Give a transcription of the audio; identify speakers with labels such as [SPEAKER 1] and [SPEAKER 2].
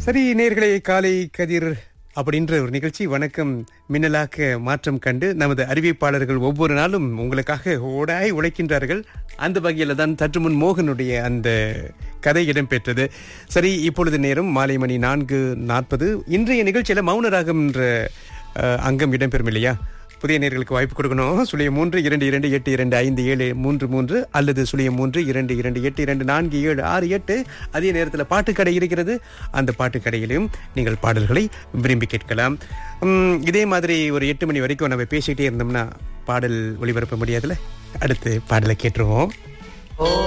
[SPEAKER 1] சரி நேர்களே காலை கதிர் அப்படின்ற ஒரு நிகழ்ச்சி வணக்கம் மின்னலாக்க மாற்றம் கண்டு நமது அறிவிப்பாளர்கள் ஒவ்வொரு நாளும் உங்களுக்காக ஓடாய் உழைக்கின்றார்கள் அந்த வகையில் தான் சற்று முன் மோகனுடைய அந்த கதை இடம்பெற்றது சரி இப்பொழுது நேரம் மாலை மணி நான்கு நாற்பது இன்றைய நிகழ்ச்சியில மௌனராகம் என்ற அஹ், அங்கம் இடம்பெறும் இல்லையா புதிய நேர்களுக்கு வாய்ப்பு கொடுக்கணும் சுழியம் மூன்று இரண்டு இரண்டு எட்டு இரண்டு ஐந்து ஏழு மூன்று மூன்று அல்லது சுழியம் மூன்று இரண்டு இரண்டு எட்டு இரண்டு நான்கு ஏழு ஆறு எட்டு அதே நேரத்தில் பாட்டுக்கடை இருக்கிறது அந்த பாட்டுக்கடையிலும் நீங்கள் பாடல்களை விரும்பி கேட்கலாம் உம், இதே மாதிரி ஒரு எட்டு மணி வரைக்கும் நம்ம பேசிக்கிட்டே இருந்தோம்னா பாடல் ஒளிபரப்ப முடியாதுல்ல அடுத்து பாடலை கேட்டுருவோம்